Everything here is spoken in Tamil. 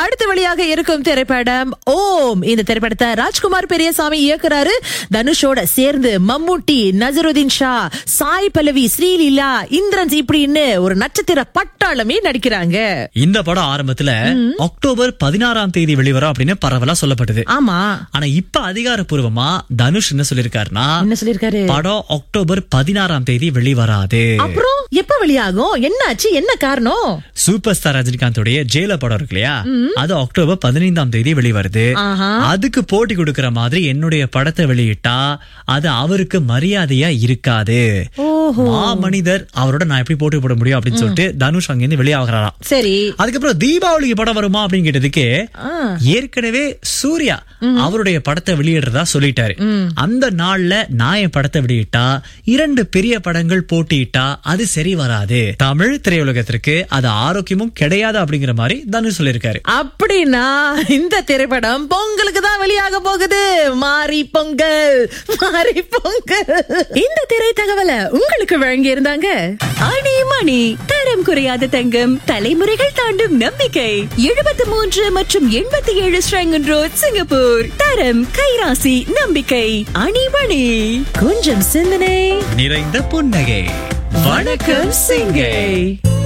அடுத்த வழியாக இருக்கும் திரைப்படம் ஓம் இந்த திரைப்படத்தை ராஜ்குமார் பெரியசாமி இயக்குறாரு தனுஷோட சேர்ந்து மம்முட்டி நசருதீன் ஷா சாய் பல்லவி ஸ்ரீலீலா இந்திரன்ஸ் இப்படின்னு ஒரு நட்சத்திர பட்டாளமே நடிக்கிறாங்க இந்த படம் ஆரம்பத்துல அக்டோபர் பதினாறாம் தேதி வெளிவரும் அப்படின்னு பரவலா சொல்லப்பட்டது ஆமா ஆனா இப்ப அதிகாரப்பூர்வமா தனுஷ் என்ன சொல்லிருக்காருன்னா என்ன சொல்லிருக்காரு படம் அக்டோபர் பதினாறாம் தேதி வெளிவராது அப்புறம் எப்ப வெளியாகும் என்னாச்சு என்ன காரணம் சூப்பர் ஸ்டார் ரஜினிகாந்தோடைய ஜெயில படம் இருக்கு இல்லையா அது அக்டோபர் பதினைந்தாம் தேதி வெளிவருது ஆஹா. அதுக்கு போட்டி கொடுக்கிற மாதிரி என்னுடைய படத்தை வெளியிட்டா அது அவருக்கு மரியாதையா இருக்காது ஓஹோ மனிதர் அவரோட நான் எப்படி போட்டி போட முடியும் அப்படின்னு சொல்லிட்டு தனுஷ் அங்கிருந்து வெளியாகிறாராம் சரி அதுக்கப்புறம் தீபாவளிக்கு படம் வருமா அப்படின்னு கேட்டதுக்கு ஆ. ஏற்கனவே சூர்யா அவருடைய படத்தை வெளியிடுறதா சொல்லிட்டாரு அந்த நாள்ல நான் என் படத்தை வெளியிட்டா இரண்டு பெரிய படங்கள் போட்டியிட்டா அது சரி வராது தமிழ் திரையுலகத்திற்கு அது ஆரோக்கியமும் கிடையாது அப்படிங்கிற மாதிரி தனுஷ் சொல்லியிருக்காரு அப்படின்னா இந்த திரைப்படம் பொங்கலுக்கு தான் வெளியாக போகுது மாரி பொங்கல் மாரி பொங்கல் இந்த திரை தகவலை உங்களுக்கு வழங்கி இருந்தாங்க அணி மணி தரம் குறையாத தங்கம் தலைமுறைகள் தாண்டும் நம்பிக்கை எழுபத்தி மூன்று மற்றும் எண்பத்தி ஏழு ஸ்ரங்கன் ரோட் சிங்கப்பூர் தரம் கைராசி நம்பிக்கை அணிமணி கொஞ்சம் சிந்தனை நிறைந்த புன்னகை வணக்கம் சிங்கை